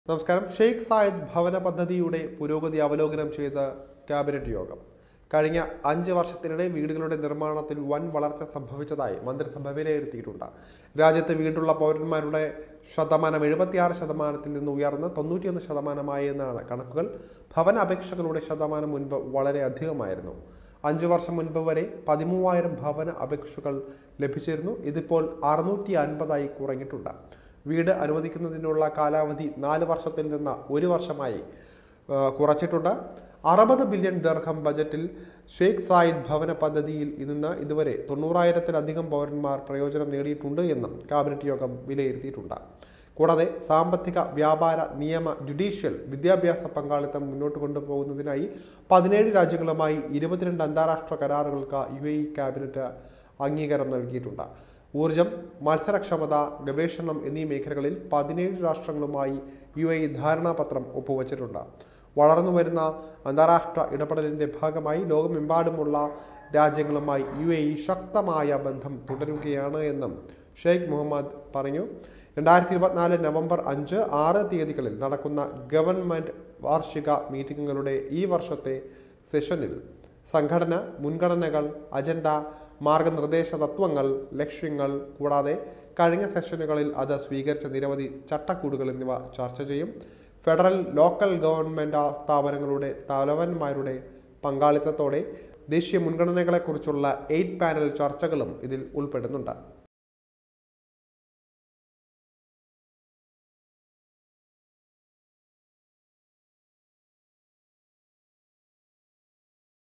നമസ്കാരം Sheikh Zayed ഭവന പദ്ധതിയുടെ പുരോഗതി അവലോകനം ചെയ്ത ക്യാബിനറ്റ് യോഗം കഴിഞ്ഞ അഞ്ച് വർഷത്തിനിടെ വീടുകളുടെ നിർമ്മാണത്തിൽ വൻ വളർച്ച സംഭവിച്ചതായി മന്ത്രിസഭ വിലയിരുത്തിയിട്ടുണ്ട് രാജ്യത്ത് വീടുള്ള പൗരന്മാരുടെ ശതമാനം എഴുപത്തിയാറ് ശതമാനത്തിൽ നിന്ന് ഉയർന്ന് തൊണ്ണൂറ്റിയൊന്ന് ശതമാനമായി എന്നാണ് കണക്കുകൾ ഭവന അപേക്ഷകളുടെ ശതമാനം മുൻപ് വളരെ അധികമായിരുന്നു അഞ്ചു വർഷം മുൻപ് വരെ പതിമൂവായിരം ഭവന അപേക്ഷകൾ ലഭിച്ചിരുന്നു ഇതിപ്പോൾ അറുന്നൂറ്റി അൻപതായി കുറഞ്ഞിട്ടുണ്ട് വീട് അനുവദിക്കുന്നതിനുള്ള കാലാവധി നാല് വർഷത്തിൽ നിന്ന് ഒരു വർഷമായി ആ, കുറച്ചിട്ടുണ്ട് അറുപത് ബില്യൺ ദർഹം ബജറ്റിൽ ഷെയ്ഖ് സായിദ് ഭവന പദ്ധതിയിൽ നിന്ന് ഇതുവരെ തൊണ്ണൂറായിരത്തിലധികം പൗരന്മാർ പ്രയോജനം നേടിയിട്ടുണ്ട് എന്നും ക്യാബിനറ്റ് യോഗം വിലയിരുത്തിയിട്ടുണ്ട് കൂടാതെ സാമ്പത്തിക വ്യാപാര നിയമ ജുഡീഷ്യൽ വിദ്യാഭ്യാസ പങ്കാളിത്തം മുന്നോട്ട് കൊണ്ടുപോകുന്നതിനായി പതിനേഴ് രാജ്യങ്ങളുമായി ഇരുപത്തിരണ്ട് അന്താരാഷ്ട്ര കരാറുകൾക്ക് യു എ ഇ ക്യാബിനറ്റ് അംഗീകാരം നൽകിയിട്ടുണ്ട് ഊർജം മത്സരക്ഷമത ഗവേഷണം എന്നീ മേഖലകളിൽ പതിനേഴ് രാഷ്ട്രങ്ങളുമായി യു എ ഇ ധാരണാപത്രം ഒപ്പുവച്ചിട്ടുണ്ട് വളർന്നു വരുന്ന അന്താരാഷ്ട്ര ഇടപെടലിന്റെ ഭാഗമായി ലോകമെമ്പാടുമുള്ള രാജ്യങ്ങളുമായി യു എ ഇ ശക്തമായ ബന്ധം തുടരുകയാണ് എന്നും ഷെയ്ഖ് മുഹമ്മദ് പറഞ്ഞു രണ്ടായിരത്തി ഇരുപത്തിനാല് നവംബർ അഞ്ച് ആറ് തീയതികളിൽ നടക്കുന്ന ഗവൺമെന്റ് വാർഷിക മീറ്റിംഗുകളുടെ ഈ വർഷത്തെ സെഷനിൽ സംഘടന മുൻഗണനകൾ അജണ്ട മാർഗനിർദ്ദേശ തത്വങ്ങൾ ലക്ഷ്യങ്ങൾ കൂടാതെ കഴിഞ്ഞ സെഷനുകളിൽ അത് സ്വീകരിച്ച നിരവധി ചട്ടക്കൂടുകൾ എന്നിവ ചർച്ച ചെയ്യും ഫെഡറൽ ലോക്കൽ ഗവൺമെന്റ് സ്ഥാപനങ്ങളുടെ തലവന്മാരുടെ പങ്കാളിത്തത്തോടെ ദേശീയ മുൻഗണനകളെക്കുറിച്ചുള്ള എയ്റ്റ് പാനൽ ചർച്ചകളും ഇതിൽ ഉൾപ്പെടുന്നുണ്ട്